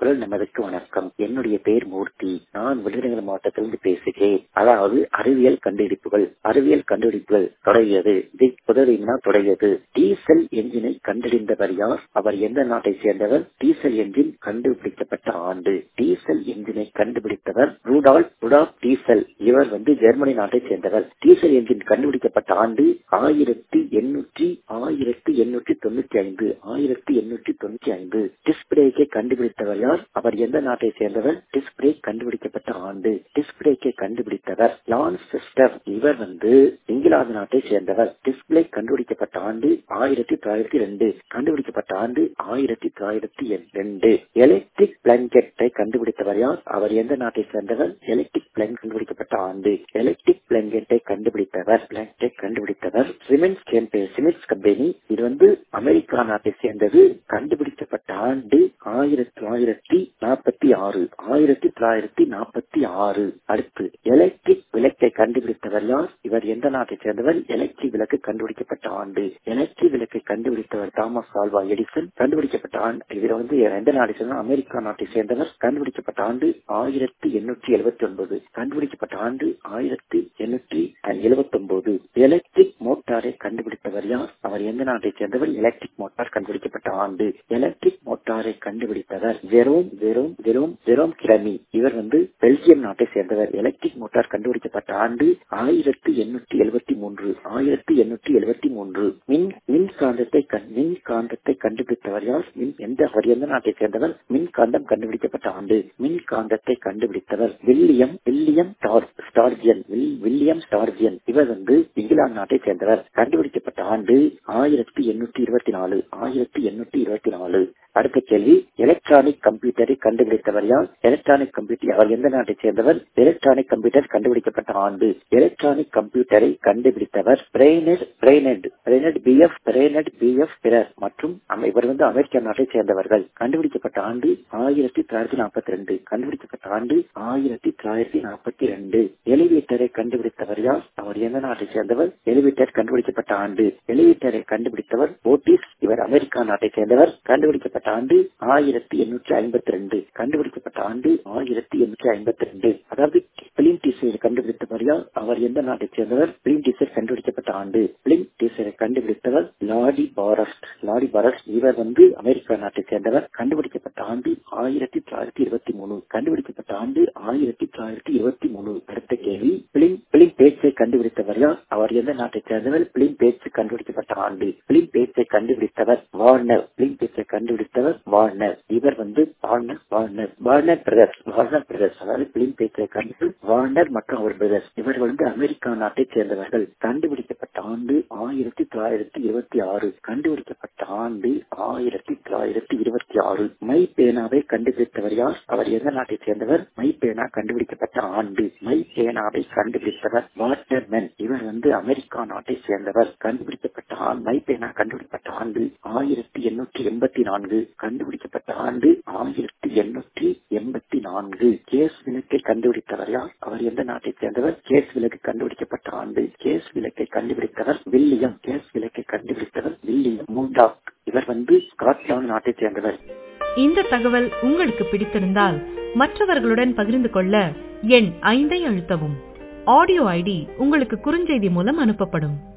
குரல் நமதுக்கு வணக்கம் என்னுடைய பெயர் மூர்த்தி நான் விருதுநகர் மாவட்டத்திலிருந்து பேசுகிறேன் அதாவது அறிவியல் கண்டுபிடிப்புகள் அறிவியல் கண்டுபிடிப்புகள் தொடங்கியது தி புதவினா தொடங்கியது டீசல் என்ஜினை கண்டறிந்தவர் யார் அவர் எந்த நாட்டை சேர்ந்தவர் டீசல் என்ஜின் கண்டுபிடிக்கப்பட்ட ஆண்டு டீசல் என்ஜினை கண்டுபிடித்தவர் ரூடால் ருடாப் டீசல் இவர் வந்து ஜெர்மனி நாட்டை சேர்ந்தவர் டீசல் என்ஜின் கண்டுபிடிக்கப்பட்ட ஆண்டு ஆயிரத்தி எண்ணூற்றி ஆயிரத்தி எண்ணூற்றி தொண்ணூத்தி ஐந்து ஆயிரத்தி எண்ணூற்றி தொண்ணூத்தி ஐந்து டிஸ்பிரேக்கை கண்டுபிடித்தவர் யார் அவர் எந்த நாட்டை சேர்ந்தவர் டிஸ்பிரேக் கண்டுபிடிக்கப்பட்ட ஆண்டு டிஸ்பிரேக்கை கண்டுபிடித்தவர் லான்ஸ் சிஸ்டர் இவர் வந்து இங்கிலாந்து நாட்டை சேர்ந்தவர் டிஸ்பிளே கண்டுபிடிக்கப்பட்ட ஆண்டு ஆயிரத்தி தொள்ளாயிரத்தி ரெண்டு கண்டுபிடிக்கப்பட்ட ஆண்டு ஆயிரத்தி தொள்ளாயிரத்தி ரெண்டு எலக்ட்ரிக் பிளாங்கெட்டை கண்டுபிடித்தவர் யார் அவர் எந்த நாட்டை சேர்ந்தவர் எலக்ட்ரிக் பிளான் கண்டுபிடிக்கப்பட்ட ஆண்டு எலக்ட்ரிக் பிளாங்கெட்டை கண்டுபிடித்தவர் பிளாங்கெட்டை கண்டுபிடித்தவர் சிமெண்ட்ஸ் சிமெண்ட்ஸ் கம்பெனி இது வந்து அமெரிக்கா நாட்டை சேர்ந்தது கண்டுபிடிக்கப்பட்ட ஆண்டு ஆயிரத்தி தொள்ளாயிரத்தி நாற்பத்தி ஆறு ஆயிரத்தி தொள்ளாயிரத்தி நாற்பத்தி ஆறு அடுத்து எலக்ட்ரிக் விளக்கை கண்டுபிடித்தவர் யார் இவர் எந்த நாட்டை சேர்ந்தவர் எலக்ட்ரிக் விளக்கு கண்டுபிடிக்கப்பட்ட ஆண்டு எலக்ட்ரிக் விளக்கை கண்டுபிடித்தவர் தாமஸ் ஆல்வா எடிசன் கண்டுபிடிக்கப்பட்ட ஆண்டு இவர் வந்து எந்த நாட்டை சேர்ந்த அமெரிக்கா நாட்டை சேர்ந்தவர் கண்டுபிடிக்கப்பட்ட ஆண்டு ஆயிரத்தி எண்ணூற்றி எழுபத்தி ஒன்பது கண்டுபிடிக்கப்பட்ட ஆண்டு ஆயிரத்தி எண்ணூற்றி எழுபத்தி ஒன்பது எலக்ட்ரிக் மோட்டாரை கண்டுபிடித்தவர் யார் அவர் எந்த நாட்டை சேர்ந்தவர் எலக்ட்ரிக் மோட்டார் கண்டுபிடிக்கப்பட்ட ஆண்டு எலக்ட்ரிக் மோட்டாரை கண்டுபிடித்தவர் Jerome Jerome Jerome Jerome Gramme இவர் வந்து பெல்ஜியம் நாட்டை சேர்ந்தவர் எலக்ட்ரிக் மோட்டார் கண்டுபிடிக்கப்பட்ட ஆண்டு ஆயிரத்தி எண்ணூற்றி எழுபத்தி மூன்று ஆயிரத்தி எண்ணூற்றி எழுபத்தி மூன்று மின் மின்காந்தத்தை மின் காந்தத்தை கண்டுபிடித்தவர் யார் மின் எந்த அவர் எந்த நாட்டை சேர்ந்தவர் மின்காந்தம் கண்டுபிடிக்கப்பட்ட ஆண்டு மின்காந்தத்தை கண்டுபிடித்தவர் William William Sturgeon William Sturgeon இவர் வந்து இங்கிலாந்து நாட்டை சேர்ந்தவர் கண்டுபிடிக்கப்பட்ட ஆண்டு ஆயிரத்தி எண்ணூற்றி இருபத்தி நாலு ஆயிரத்தி எண்ணூற்றி இருபத்தி நாலு அடுத்த கேள்வி எலக்ட்ரானிக் கம்ப்யூட்டரை கண்டுபிடித்தவர் யார் எலக்ட்ரானிக் கம்ப்யூட்டர் அவர் எந்த நாட்டை சேர்ந்தவர் எலக்ட்ரானிக் கம்ப்யூட்டர் கண்டுபிடிக்கப்பட்ட ஆண்டு எலக்ட்ரானிக் கம்ப்யூட்டரை கண்டுபிடித்தவர் Brainerd Brainerd Brainerd B F Brainerd B F பிறர் மற்றும் இவர் வந்து அமெரிக்கா நாட்டை சேர்ந்தவர்கள் கண்டுபிடிக்கப்பட்ட ஆண்டு ஆயிரத்தி தொள்ளாயிரத்தி நாற்பத்தி ரெண்டு கண்டுபிடிக்கப்பட்ட ஆண்டு ஆயிரத்தி தொள்ளாயிரத்தி நாற்பத்தி ரெண்டு எலிவேட்டரை கண்டுபிடித்தவர் யார் அவர் எந்த நாட்டை சேர்ந்தவர் எலிவேட்டர் கண்டுபிடிக்கப்பட்ட ஆண்டு எலிவேட்டரை கண்டுபிடித்தவர் ஓட்டிஸ் இவர் அமெரிக்கா நாட்டை சேர்ந்தவர் கண்டுபிடிக்கப்பட்ட ஆண்டு ஆயிரத்தி எண்ணூற்றி ஐம்பத்தி ரெண்டு கண்டுபிடிக்கப்பட்ட ஆண்டு ஆயிரத்தி எண்ணூற்றி ஐம்பத்தி ரெண்டு அதாவது பிலிம் டீசரை கண்டுபிடித்தவர் யார் அவர் எந்த நாட்டை சேர்ந்தவர் பிலிம் டீசர் கண்டுபிடிக்கப்பட்ட ஆண்டு பிலிம் டீசரை கண்டுபிடித்தவர் லாடி பாரஸ்ட் லாடி பாரஸ்ட் இவர் வந்து அமெரிக்கா நாட்டை சேர்ந்தவர் கண்டுபிடிக்கப்பட்ட ஆண்டு ஆயிரத்தி தொள்ளாயிரத்தி இருபத்தி மூணு கண்டுபிடிக்கப்பட்ட ஆண்டு ஆயிரத்தி தொள்ளாயிரத்தி இருபத்தி மூணு அடுத்த கேள்வி பிலிம் பிலிம் பேச்சை கண்டுபிடித்தவர் யார் அவர் எந்த நாட்டை சேர்ந்தவர் பிலிம் பேச்சு கண்டுபிடிக்கப்பட்ட ஆண்டு பிலிம் பேச்சை கண்டுபிடித்தவர் வார்னர் பிலிம் பேச்சை கண்டுபிடித்தவர் வார்னர் இவர் வந்து Warner Warner Warner Brothers Warner Brothers அதாவது பிலிம் பேச்சை கண்டு வார்னர் மற்றும் அவர் பிரதர்ஸ் இவர்கள் வந்து அமெரிக்கா நாட்டை சேர்ந்தவர்கள் கண்டுபிடிக்கப்பட்ட ஆண்டு ஆயிரத்தி தொள்ளாயிரத்தி இருபத்தி ஆறு கண்டுபிடிக்கப்பட்ட ஆண்டு ஆயிரத்தி தொள்ளாயிரத்தி இருபத்தி ஆறு மை பேனாவை கண்டுபிடித்தவர் யார் அவர் எந்த நாட்டை சேர்ந்தவர் மை பேனா கண்டுபிடிக்கப்பட்ட ஆண்டு மை பேனாவை கண்டுபிடித்தவர் வாட்டர்மேன் இவர் வந்து அமெரிக்கா நாட்டை சேர்ந்தவர் கண்டுபிடிக்கப்பட்ட மை பேனா கண்டுபிடிக்கப்பட்ட ஆண்டு ஆயிரத்தி எண்ணூற்றி எண்பத்தி நான்கு கண்டுபிடிக்கப்பட்ட ஆண்டு ஆயிரத்தி எண்ணூற்றி எண்பத்தி நான்கு கேஸ் விளக்கை கண்டுபிடித்தவர் யார் அவர் எந்த நாட்டை சேர்ந்தவர் கேஸ் விளக்கு கண்டுபிடிக்கப்பட்ட ஆண்டு கேஸ் விளக்கை கண்டுபிடித்தவர் வில்லியம் கேஸ் விளக்கை கண்டுபிடித்தவர் வில்லியம் மூண்டாக் இவர் வந்து ஸ்காட்லாந்து நாட்டை சேர்ந்தவர் இந்த தகவல் உங்களுக்கு பிடித்திருந்தால் மற்றவர்களுடன் பகிர்ந்து கொள்ள எண் ஐந்தை அழுத்தவும் ஆடியோ ஐடி உங்களுக்கு குறுஞ்செய்தி மூலம் அனுப்பப்படும்